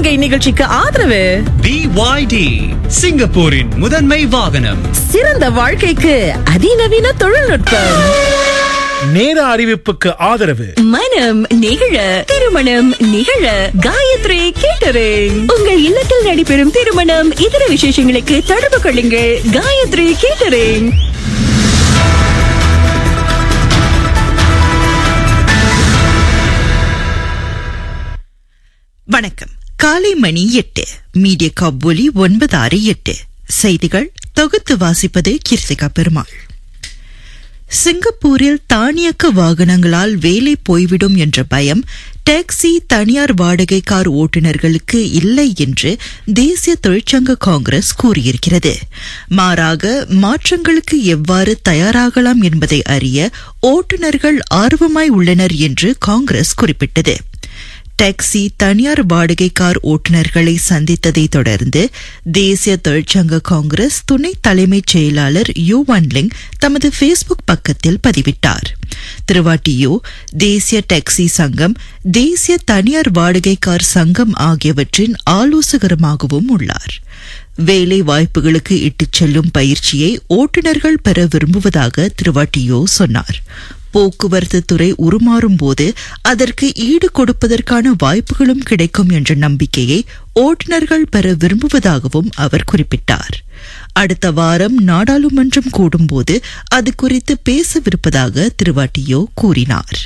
சிறுகை நிகழ்ச்சிக்கு ஆதரவு BYD சிங்கப்பூரின் முதன்மை வாகனம் சிறந்த வாழ்க்கைக்கு அதிநவீன தொழில்நுட்பம் நேர அறிவிப்புக்கு ஆதரவு மனம் நிகழ திருமணம் நிகழ காயத்ரி கேட்டரிங் உங்கள் இல்லத்தில் நடைபெறும் திருமணம் இதர விசேஷங்களுக்கு தொடர்பு கொள்ளுங்கள் காயத்ரி கேட்டரிங் வணக்கம் காலை மணி எட்டு மீடியா காப் ஒலி ஒன்பது ஆறு எட்டு செய்திகள் தொகுத்து வாசிப்பது கீர்த்திகா பெருமாள் சிங்கப்பூரில் தானியக்க வாகனங்களால் வேலை போய்விடும் என்ற பயம் டாக்ஸி தனியார் வாடகை கார் ஓட்டுநர்களுக்கு இல்லை என்று தேசிய தொழிற்சங்க காங்கிரஸ் கூறியிருக்கிறது மாறாக மாற்றங்களுக்கு எவ்வாறு தயாராகலாம் என்பதை அறிய ஓட்டுநர்கள் ஆர்வமாய் உள்ளனர் என்று காங்கிரஸ் குறிப்பிட்டது டாக்ஸி தனியார் வாடகை கார் ஓட்டுநர்களை சந்தித்ததை தொடர்ந்து தேசிய தொழிற்சங்க காங்கிரஸ் துணை தலைமைச் செயலாளர் யூ லிங் தமது ஃபேஸ்புக் பக்கத்தில் பதிவிட்டார் திருவாட்டியோ தேசிய டாக்ஸி சங்கம் தேசிய தனியார் வாடகை கார் சங்கம் ஆகியவற்றின் ஆலோசகரமாகவும் உள்ளார் வேலை வாய்ப்புகளுக்கு இட்டுச் செல்லும் பயிற்சியை ஓட்டுநர்கள் பெற விரும்புவதாக திருவாட்டியோ சொன்னார் போக்குவரத்து துறை உருமாறும் போது அதற்கு ஈடு கொடுப்பதற்கான வாய்ப்புகளும் கிடைக்கும் என்ற நம்பிக்கையை ஓட்டுநர்கள் பெற விரும்புவதாகவும் அவர் குறிப்பிட்டார் அடுத்த வாரம் நாடாளுமன்றம் கூடும்போது அது குறித்து பேசவிருப்பதாக திருவாட்டியோ கூறினார்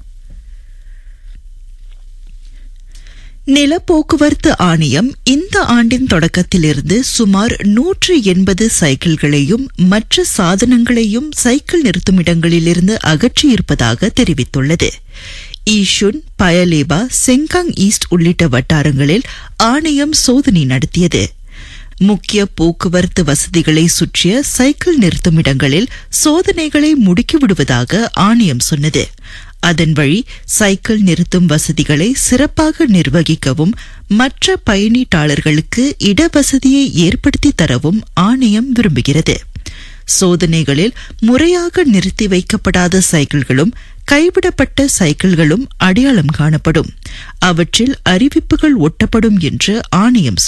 நில போக்குவரத்து ஆணையம் இந்த ஆண்டின் தொடக்கத்திலிருந்து சுமார் நூற்று எண்பது சைக்கிள்களையும் மற்ற சாதனங்களையும் சைக்கிள் நிறுத்துமிடங்களிலிருந்து அகற்றியிருப்பதாக தெரிவித்துள்ளது ஈஷுன் பயலேபா செங்காங் ஈஸ்ட் உள்ளிட்ட வட்டாரங்களில் ஆணையம் சோதனை நடத்தியது முக்கிய போக்குவரத்து வசதிகளை சுற்றிய சைக்கிள் நிறுத்துமிடங்களில் சோதனைகளை முடுக்கிவிடுவதாக ஆணையம் சொன்னது அதன் வழி சைக்கிள் நிறுத்தும் வசதிகளை சிறப்பாக நிர்வகிக்கவும் மற்ற பயணீட்டாளர்களுக்கு இடவசதியை ஏற்படுத்தி தரவும் ஆணையம் விரும்புகிறது சோதனைகளில் முறையாக நிறுத்தி வைக்கப்படாத சைக்கிள்களும் கைவிடப்பட்ட சைக்கிள்களும் அடையாளம் காணப்படும் அவற்றில் அறிவிப்புகள் ஒட்டப்படும் என்று ஆணையம்